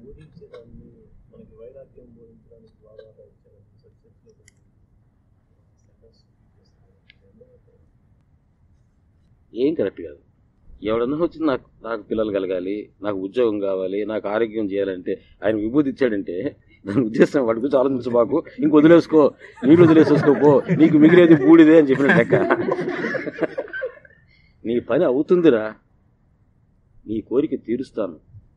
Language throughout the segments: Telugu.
బోధించేదాన్ని మనకి వైరాగ్యం బోధించడానికి బాగా ఇచ్చారు సబ్జెక్ట్లో ఏం కరెక్ట్ కాదు ఎవడన్నా వచ్చి నాకు నాకు పిల్లలు కలగాలి నాకు ఉద్యోగం కావాలి నాకు ఆరోగ్యం చేయాలంటే ఆయన విభూతి ఇచ్చాడంటే దాని ఉద్దేశం వాడి గురించి ఆలోచించబాకు ఇంక వదిలేసుకో నీళ్ళు వదిలేసేసుకోపో నీకు మిగిలేది బూడిదే అని చెప్పిన లెక్క నీ పని అవుతుందిరా నీ కోరిక తీరుస్తాను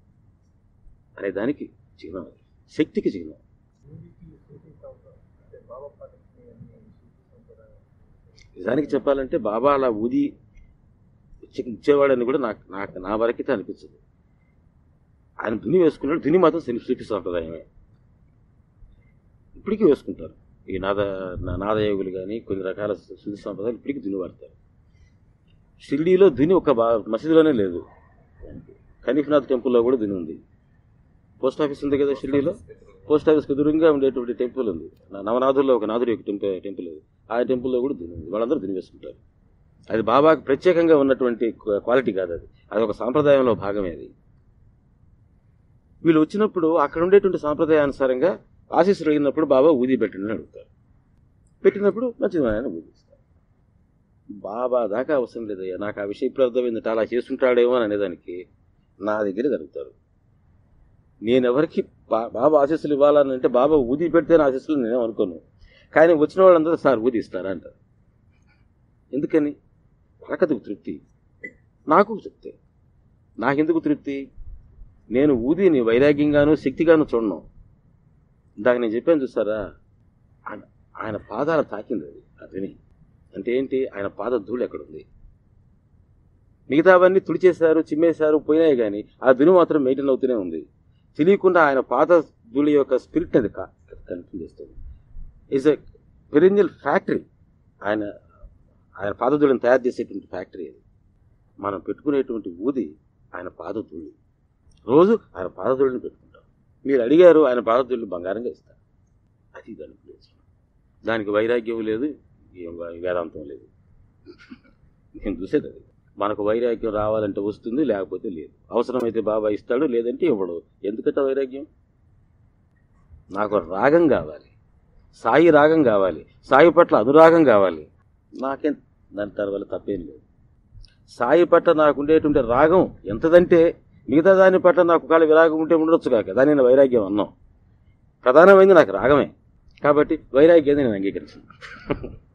అనే దానికి చిహ్నం అది. శక్తికి చిహ్నం మూవీకి సూఫీ సాంప్రదాయం అంటే బాబా పాటించిన అన్ని సూఫీ సంప్రదాయం నిజానికి చెప్పాలంటే బాబా అలా ఊది ఇచ్చే- ఇచ్చేవాడని కూడా నాకు నాకు నా వరకైతే అనిపించదు ఆయన దుని వేసుకున్నాడు దుని మాత్రం శని సూఫీ సాంప్రదాయమే ఇప్పటికీ వేసుకుంటారు ఈ నాద నా- నాదయోగులు కానీ కొన్ని రకాల శుద్ధి సాంప్రదాయాలు ఇప్పటికీ దుని వాడతారు షిరిడీలో దుని ఒక బా మసీదులోనే లేదు కనీఫ్నాథ్ టెంపుల్లో కూడా దుని ఉంది పోస్ట్ ఆఫీస్ ఉంది కదా షిరిడీలో పోస్ట్ ఆఫీస్కి ఎదురుగా ఉండేటువంటి టెంపుల్ ఉంది నా- నవనాథుల్లో ఒక నాథుడి యొక్క టెంపుల్ టెంపుల్ ఉంది ఆ టెంపుల్లో కూడా దుని ఉంది వాళ్ళందరూ దుని వేసుకుంటారు అది బాబాకి ప్రత్యేకంగా ఉన్నటువంటి క్వ- క్వాలిటీ కాదు అది అది ఒక సాంప్రదాయంలో భాగమే అది వీళ్ళు వచ్చినప్పుడు అక్కడ ఉండేటువంటి సాంప్రదాయానుసారంగా ఆశీస్సులు అడిగినప్పుడు బాబా ఊది పెట్టండి అని అడుగుతారు పెట్టినప్పుడు మంచిది ఆయన ఊదిస్తారు బాబా దాకా అవసరం లేదయ్యా నాకు ఆ విషయం ఇప్పుడు అర్థమైందంటే అలా చేస్తుంటాడేమో అని అనేదానికి నా దగ్గర జరుగుతారు నేనెవరికి బా బాబా ఆశీస్సులు ఇవ్వాలని అంటే బాబా ఊది పెడితేనే ఆశీస్సులు నేనేం అనుకోను కానీ వచ్చిన వాళ్ళందరూ సార్ ఊది ఇస్తారా అంటారు ఎందుకని వాళ్ళకది తృప్తి నాకు తృప్తి నాకెందుకు తృప్తి నేను ఊదిని వైరాగ్యంగాను శక్తిగాను చూడను ఇందాక నేను చెప్పాను చూసారా ఆయన ఆయన పాదాల తాకింది అది అదని అంటే ఏంటి ఆయన పాద ధూళి ఎక్కడ ఉంది మిగతావన్నీ తుడిచేశారు చిమ్మేశారు పోయినాయి కానీ ఆ ధుని మాత్రం మెయింటైన్ అవుతూనే ఉంది తెలియకుండా ఆయన పాద ధూళి యొక్క స్పిరిట్ అది కనిపిస్తుంది ఈజ్ ఎ పెరిజినల్ ఫ్యాక్టరీ ఆయన ఆయన పాదధూళిని తయారు చేసేటువంటి ఫ్యాక్టరీ అది మనం పెట్టుకునేటువంటి ఊది ఆయన పాదధూళి రోజు ఆయన పాదధూళిని పెట్టుకుంటాం మీరు అడిగారు ఆయన పాదధూళిని బంగారంగా ఇస్తారు అది దాని ప్లేస్ దానికి వైరాగ్యం లేదు ఏం వై- వేదాంతం లేదు నేను చూసేది అది మనకు వైరాగ్యం రావాలంటే వస్తుంది లేకపోతే లేదు అవసరమైతే బాబా ఇస్తాడు లేదంటే ఇవ్వడు ఎందుకంటే వైరాగ్యం నాకు రాగం కావాలి సాయి రాగం కావాలి సాయి పట్ల అనురాగం కావాలి నాకేం దాని తర్వాత తప్పేం లేదు సాయి పట్ల నాకు ఉండేటువంటి రాగం ఎంతదంటే మిగతా దాని పట్ల నాకు ఒకవేళ విరాగం ఉంటే ఉండొచ్చు కాక దాన్ని నేను వైరాగ్యం అన్నాం ప్రధానమైంది నాకు రాగమే కాబట్టి వైరాగ్యాన్ని నేను అంగీకరించాను